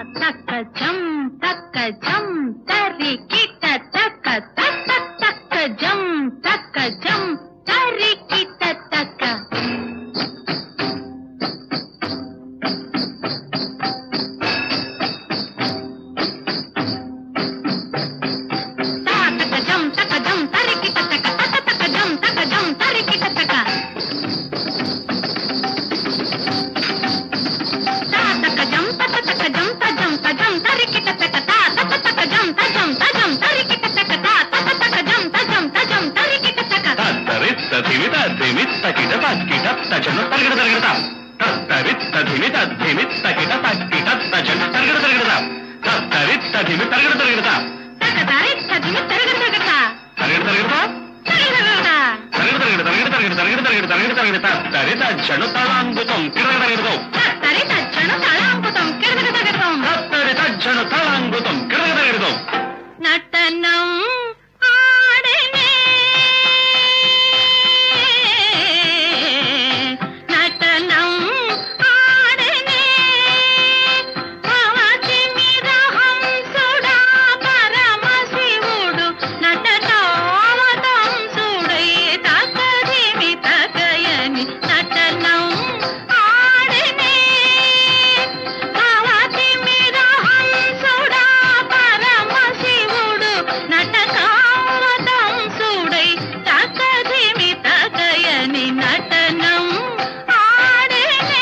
తక్క జం తక్క జం తరికిట తక్క తక్క తక్క జం తక్క జం తరికిట తక్క తాతక జం తక జం తరికిట తక తక తక జం తక జం తరికిట తక తాతక జం తక తక జం త జం త జం తరికిట తక తా తక తక జం త జం త జం తరికిట తక తా తక తక జం త జం త జం తరికిట తక తత్తరిత్త ధిమిత ధిమిత్త కిట తక్కిట తచను తరగడ తరగడత తత్తరిత్త ధిమిత ధిమిత్త కిట తక్కిట తచను తరగడ తరగడత తత్తరిత్త ధిమి తరగడ తరగడత తక తరిత్త దిమి తరగడ తరగట తరగడ తరగడత తరగడ తరగడ తరగడ తరగడ తరగడ తరగడ తరగడ తరగడ తత్తరిత జను తలాంగుతం కిరగడ తరగడతో తరిత జన తలాంకుతం కిడగడ తగడం తత్తరిత జను తలాంగుతం కిరగడ తరగడతో నటనం ఆడనే నటనం ఆడనే భవతి మిరహంసుడా పరమశివుడు నటనావతంసుడై తకదిమి తకయని నటనం ఆడనే భవతి మిరహంసుడా పరమశివుడు నటకావతంసుడై తకదిమి తకయని నటనం ఆడనే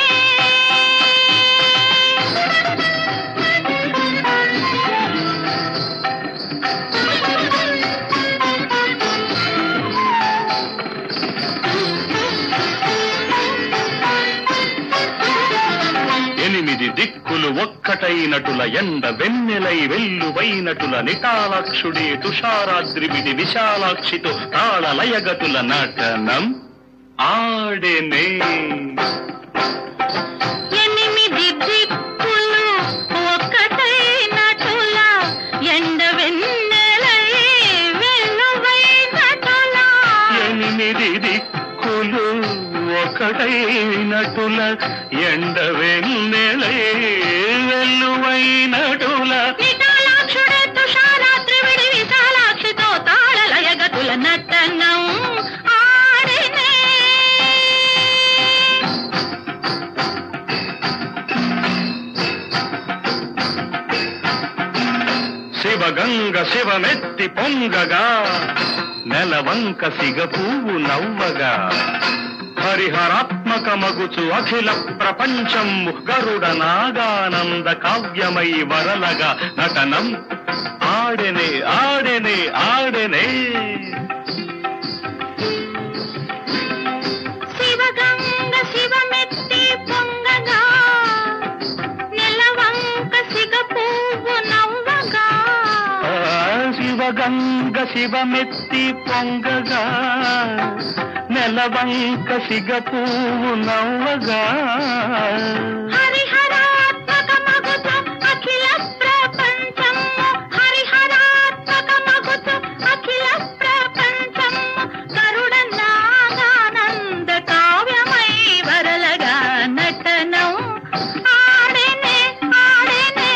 ఎనిమిది దిక్కులు ఒక్కటైనటుల ఎండ వెన్నెలై వెల్లువైనటుల నిటాలాక్షుడే తుషారాద్రివిడి విశాలాక్షితో తాళ లయగతుల నటనం ఆడెనే ఎనిమిది దిక్కులు ఒక్కటైనటుల ఎండ వెన్నెలై వెల్లువైనటుల ఎనిమిది దిక్కులు ఒకటైనటుల ఎండ వెన్నెలై వెల్లువైనటుల నిటాలాక్షుడే తుషారాత్రి విడి విశాలాక్షితో తాళలయగతుల నటనం ఆడినే శివగంగ శివమెత్తి పొంగగా నెలవంక సిగ పువ్వు నవ్వగా హరిహరాత్మక మగుచు అఖిల ప్రపంచము గరుడ నాగానంద కావ్యమై వరలగా నటనం ఆడెనే ఆడెనే ఆడెనే శివగంగ శివమెత్తి పొంగగా నెలవంక సిగ పువ్వు నవ్వగా ఆ, శివగంగ శివమెత్తి పొంగగా నెలవంక సిగ పువ్వు నవ్వగా హరిహరాత్మక మగుచు అఖిల ప్రపంచము హరిహరాత్మక మగుచు అఖిల ప్రపంచము గరుడ నాగానంద కావ్యమై వరలగా నటనం ఆడెనే ఆడెనే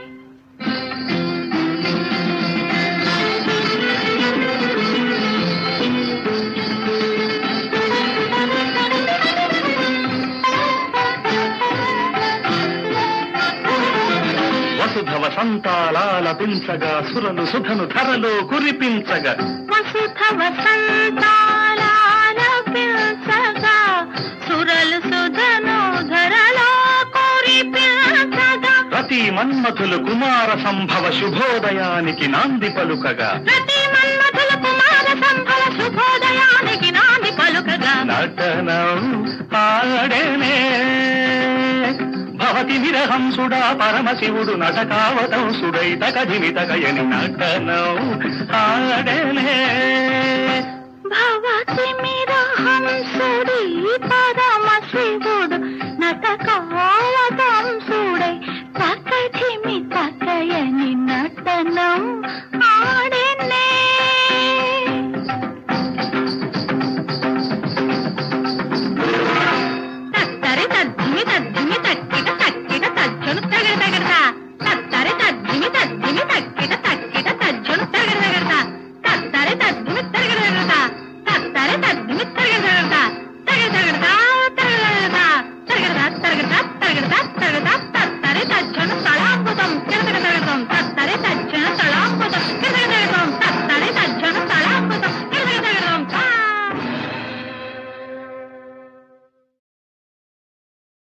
వసుధవ సంతాలాలపించగా సురలు సుధను ధరలో కురిపించగా వసుధ వసంతాల పిల్చగా సురలు సుధను ధరలో కురిపించగా ప్రతి మన్మథులు కుమార సంభవ శుభోదయానికి నాంది పలుకగా ప్రతి మన్మథుల కుమార సంభవ శుభోదయానికి నాంది పలుకగా నటనం ఆడెనే భవతి విరహంసుడా పరమశివుడు నటకావతంసుడై తకధిమి తకయని నటనం ఆడెనే భవతి మిరహంసుడి పరమ శివుడు నటకావ